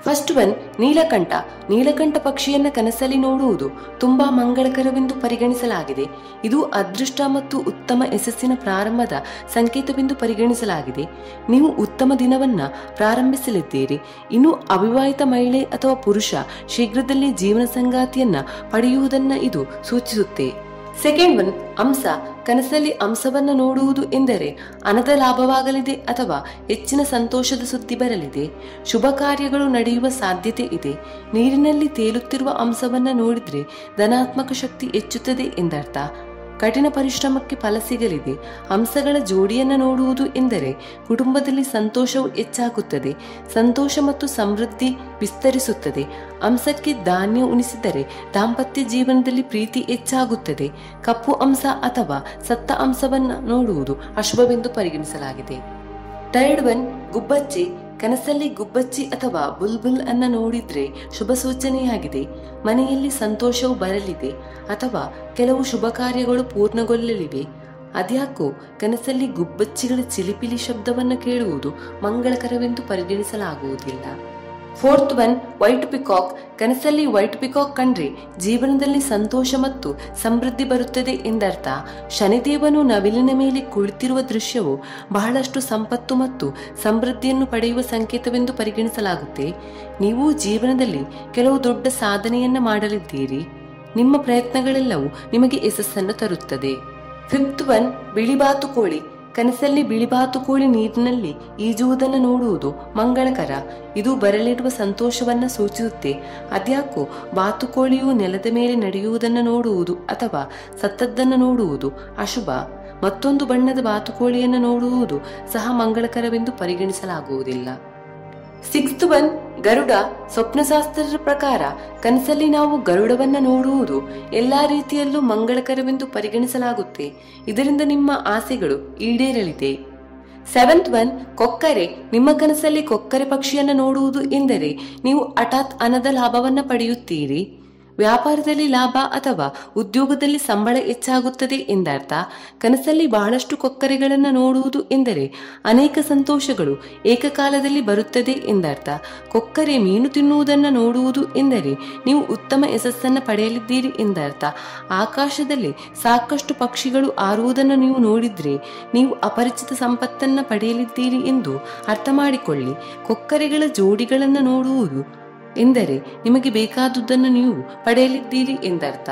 first one ನೀಲಕಂಠ ನೀಲಕಂಠ ಪಕ್ಷಿಯನ್ನ ಕನಸಲ್ಲಿ ನೋಡುವುದು ತುಂಬಾ ಮಂಗಳಕರವೆಂದು ಪರಿಗಣಿಸಲಾಗಿದೆ ಇದು ಅದೃಷ್ಟ ಮತ್ತು ಉತ್ತಮ ಯಶಸ್ಸಿನ ಪ್ರಾರಂಭದ ಸಂಕೇತವೆಂದು ಪರಿಗಣಿಸಲಾಗಿದೆ ನೀವು ಉತ್ತಮ ದಿನವನ್ನ ಪ್ರಾರಂಭಿಸಲಿದ್ದೀರಿ ಇನ್ನು ಅವಿವಾಹಿತ ಮಹಿಳೆ ಅಥವಾ ಪುರುಷ ಶೀಘ್ರದಲ್ಲೇ ಜೀವನ ಸಂಗಾತಿಯನ್ನ ಪಡೆಯುವುದನ್ನ ಇದು ಸೂಚಿಸುತ್ತೆ ಸೆಕೆಂಡ್ ಒನ್ ಅಂಶ ಕನಸಲ್ಲಿ ಅಂಶವನ್ನ ನೋಡುವುದು ಎಂದರೆ ಹಣದ ಲಾಭವಾಗಲಿದೆ ಅಥವಾ ಹೆಚ್ಚಿನ ಸಂತೋಷದ ಸುದ್ದಿ ಬರಲಿದೆ ಶುಭ ಕಾರ್ಯಗಳು ನಡೆಯುವ ಸಾಧ್ಯತೆ ಇದೆ ನೀರಿನಲ್ಲಿ ತೇಲುತ್ತಿರುವ ಅಂಶವನ್ನ ನೋಡಿದ್ರೆ ಧನಾತ್ಮಕ ಶಕ್ತಿ ಹೆಚ್ಚುತ್ತದೆ ಎಂದರ್ಥ ಕಠಿಣ ಪರಿಶ್ರಮಕ್ಕೆ ಫಲ ಸಿಗಲಿದೆ ಹಂಸಗಳ ಜೋಡಿಯನ್ನ ನೋಡುವುದು ಎಂದರೆ ಕುಟುಂಬದಲ್ಲಿ ಸಂತೋಷವು ಹೆಚ್ಚಾಗುತ್ತದೆ ಸಂತೋಷ ಮತ್ತು ಸಮೃದ್ಧಿ ವಿಸ್ತರಿಸುತ್ತದೆ ಹಂಸಕ್ಕೆ ಧಾನ್ಯ ಉಣಿಸಿದರೆ ದಾಂಪತ್ಯ ಜೀವನದಲ್ಲಿ ಪ್ರೀತಿ ಹೆಚ್ಚಾಗುತ್ತದೆ ಕಪ್ಪು ಅಂಶ ಅಥವಾ ಸತ್ತ ಅಂಶವನ್ನ ನೋಡುವುದು ಅಶುಭವೆಂದು ಪರಿಗಣಿಸಲಾಗಿದೆ ಥರ್ಡ್ ಒನ್ ಗುಬ್ಬಚ್ಚಿ ಕನಸಲ್ಲಿ ಗುಬ್ಬಚ್ಚಿ ಅಥವಾ ಬುಲ್ಬುಲ್ ಅನ್ನ ನೋಡಿದ್ರೆ ಶುಭ ಸೂಚನೆಯಾಗಿದೆ ಮನೆಯಲ್ಲಿ ಸಂತೋಷವು ಬರಲಿದೆ ಅಥವಾ ಕೆಲವು ಶುಭ ಕಾರ್ಯಗಳು ಪೂರ್ಣಗೊಳ್ಳಲಿವೆ ಅದ್ಯಾಕೋ ಕನಸಲ್ಲಿ ಗುಬ್ಬಚ್ಚಿಗಳ ಚಿಲಿಪಿಲಿ ಶಬ್ದವನ್ನು ಕೇಳುವುದು ಮಂಗಳಕರವೆಂದು ಪರಿಗಣಿಸಲಾಗುವುದಿಲ್ಲ ಫೋರ್ತ್ ಒನ್ ವೈಟ್ ಪಿಕಾಕ್ ಕನಸಲ್ಲಿ ವೈಟ್ ಪಿಕಾಕ್ ಕಂಡ್ರೆ ಜೀವನದಲ್ಲಿ ಸಂತೋಷ ಮತ್ತು ಸಮೃದ್ಧಿ ಬರುತ್ತದೆ ಎಂದರ್ಥ ಶನಿದೇವನು ನವಿಲಿನ ಮೇಲೆ ಕುಳಿತಿರುವ ದೃಶ್ಯವು ಬಹಳಷ್ಟು ಸಂಪತ್ತು ಮತ್ತು ಸಮೃದ್ಧಿಯನ್ನು ಪಡೆಯುವ ಸಂಕೇತವೆಂದು ಪರಿಗಣಿಸಲಾಗುತ್ತೆ ನೀವು ಜೀವನದಲ್ಲಿ ಕೆಲವು ದೊಡ್ಡ ಸಾಧನೆಯನ್ನ ಮಾಡಲಿದ್ದೀರಿ ನಿಮ್ಮ ಪ್ರಯತ್ನಗಳೆಲ್ಲವೂ ನಿಮಗೆ ಯಶಸ್ಸನ್ನು ತರುತ್ತದೆ ಫಿಫ್ತ್ ಒನ್ ಬಿಳಿ ಬಾತುಕೋಳಿ ಕನಸಲ್ಲಿ ಬಿಳಿ ಬಾತುಕೋಳಿ ನೀರಿನಲ್ಲಿ ಈಜುವುದನ್ನು ನೋಡುವುದು ಮಂಗಳಕರ ಇದು ಬರಲಿರುವ ಸಂತೋಷವನ್ನ ಸೂಚಿಸುತ್ತೆ ಅದ್ಯಾಕೋ ಬಾತುಕೋಳಿಯು ನೆಲದ ಮೇಲೆ ನಡೆಯುವುದನ್ನು ನೋಡುವುದು ಅಥವಾ ಸತ್ತದ್ದನ್ನು ನೋಡುವುದು ಅಶುಭ ಮತ್ತೊಂದು ಬಣ್ಣದ ಬಾತುಕೋಳಿಯನ್ನು ನೋಡುವುದು ಸಹ ಮಂಗಳಕರವೆಂದು ಪರಿಗಣಿಸಲಾಗುವುದಿಲ್ಲ ಸಿಕ್ಸ್ತ್ ಒನ್ ಗರುಡ ಸ್ವಪ್ನಶಾಸ್ತ್ರದ ಪ್ರಕಾರ ಕನಸಲ್ಲಿ ನಾವು ಗರುಡವನ್ನ ನೋಡುವುದು ಎಲ್ಲಾ ರೀತಿಯಲ್ಲೂ ಮಂಗಳಕರವೆಂದು ಪರಿಗಣಿಸಲಾಗುತ್ತೆ ಇದರಿಂದ ನಿಮ್ಮ ಆಸೆಗಳು ಈಡೇರಲಿದೆ ಸೆವೆಂತ್ ಒನ್ ಕೊಕ್ಕರೆ ನಿಮ್ಮ ಕನಸಲ್ಲಿ ಕೊಕ್ಕರೆ ಪಕ್ಷಿಯನ್ನ ನೋಡುವುದು ಎಂದರೆ ನೀವು ಹಠಾತ್ ಹಣದ ಲಾಭವನ್ನ ಪಡೆಯುತ್ತೀರಿ ವ್ಯಾಪಾರದಲ್ಲಿ ಲಾಭ ಅಥವಾ ಉದ್ಯೋಗದಲ್ಲಿ ಸಂಬಳ ಹೆಚ್ಚಾಗುತ್ತದೆ ಎಂದರ್ಥ ಕನಸಲ್ಲಿ ಬಹಳಷ್ಟು ಕೊಕ್ಕರೆಗಳನ್ನು ನೋಡುವುದು ಎಂದರೆ ಅನೇಕ ಸಂತೋಷಗಳು ಏಕಕಾಲದಲ್ಲಿ ಬರುತ್ತದೆ ಎಂದರ್ಥ ಕೊಕ್ಕರೆ ಮೀನು ತಿನ್ನುವುದನ್ನು ನೋಡುವುದು ಎಂದರೆ ನೀವು ಉತ್ತಮ ಯಶಸ್ಸನ್ನು ಪಡೆಯಲಿದ್ದೀರಿ ಎಂದರ್ಥ ಆಕಾಶದಲ್ಲಿ ಸಾಕಷ್ಟು ಪಕ್ಷಿಗಳು ಆರುವುದನ್ನು ನೀವು ನೋಡಿದ್ರೆ ನೀವು ಅಪರಿಚಿತ ಸಂಪತ್ತನ್ನ ಪಡೆಯಲಿದ್ದೀರಿ ಎಂದು ಅರ್ಥ ಮಾಡಿಕೊಳ್ಳಿ ಕೊಕ್ಕರೆಗಳ ಜೋಡಿಗಳನ್ನು ನೋಡುವುದು ಎಂದರೆ ನಿಮಗೆ ಬೇಕಾದುದನ್ನು ನೀವು ಪಡೆಯಲಿದ್ದೀರಿ ಎಂದರ್ಥ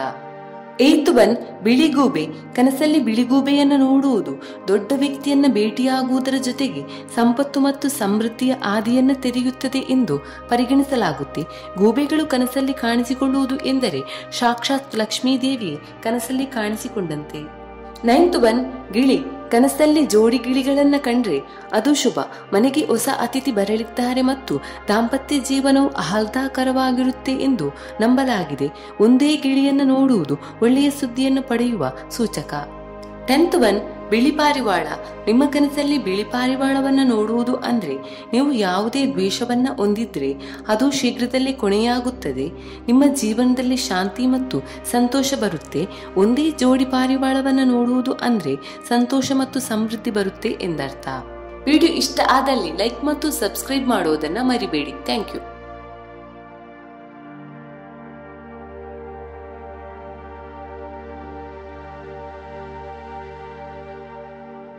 ಏತ್ ಒನ್ ಬಿಳಿಗೂಬೆ ಕನಸಲ್ಲಿ ಬಿಳಿಗೂಬೆಯನ್ನು ನೋಡುವುದು ದೊಡ್ಡ ವ್ಯಕ್ತಿಯನ್ನ ಭೇಟಿಯಾಗುವುದರ ಜೊತೆಗೆ ಸಂಪತ್ತು ಮತ್ತು ಸಮೃದ್ಧಿಯ ಆದಿಯನ್ನ ತೆರೆಯುತ್ತದೆ ಎಂದು ಪರಿಗಣಿಸಲಾಗುತ್ತೆ ಗೂಬೆಗಳು ಕನಸಲ್ಲಿ ಕಾಣಿಸಿಕೊಳ್ಳುವುದು ಎಂದರೆ ಸಾಕ್ಷಾತ್ ಲಕ್ಷ್ಮೀದೇವಿಯೇ ಕನಸಲ್ಲಿ ಕಾಣಿಸಿಕೊಂಡಂತೆ ನೈನ್ತ್ ಒನ್ ಗಿಳಿ ಕನಸಲ್ಲಿ ಜೋಡಿ ಗಿಳಿಗಳನ್ನ ಕಂಡ್ರೆ ಅದು ಶುಭ ಮನೆಗೆ ಹೊಸ ಅತಿಥಿ ಬರಲಿದ್ದಾರೆ ಮತ್ತು ದಾಂಪತ್ಯ ಜೀವನವು ಆಹ್ಲಾದಕರವಾಗಿರುತ್ತೆ ಎಂದು ನಂಬಲಾಗಿದೆ ಒಂದೇ ಗಿಳಿಯನ್ನು ನೋಡುವುದು ಒಳ್ಳೆಯ ಸುದ್ದಿಯನ್ನು ಪಡೆಯುವ ಸೂಚಕ ಟೆಂತ್ ಒನ್ ಬಿಳಿ ಪಾರಿವಾಳ ನಿಮ್ಮ ಕನಸಲ್ಲಿ ಬಿಳಿ ಪಾರಿವಾಳವನ್ನ ನೋಡುವುದು ಅಂದ್ರೆ ನೀವು ಯಾವುದೇ ದ್ವೇಷವನ್ನ ಹೊಂದಿದ್ರೆ ಅದು ಶೀಘ್ರದಲ್ಲೇ ಕೊನೆಯಾಗುತ್ತದೆ ನಿಮ್ಮ ಜೀವನದಲ್ಲಿ ಶಾಂತಿ ಮತ್ತು ಸಂತೋಷ ಬರುತ್ತೆ ಒಂದೇ ಜೋಡಿ ಪಾರಿವಾಳವನ್ನ ನೋಡುವುದು ಅಂದ್ರೆ ಸಂತೋಷ ಮತ್ತು ಸಮೃದ್ಧಿ ಬರುತ್ತೆ ಎಂದರ್ಥ ವಿಡಿಯೋ ಇಷ್ಟ ಆದಲ್ಲಿ ಲೈಕ್ ಮತ್ತು ಸಬ್ಸ್ಕ್ರೈಬ್ ಮಾಡೋದನ್ನ ಮರಿಬೇಡಿ ಥ್ಯಾಂಕ್ ಯು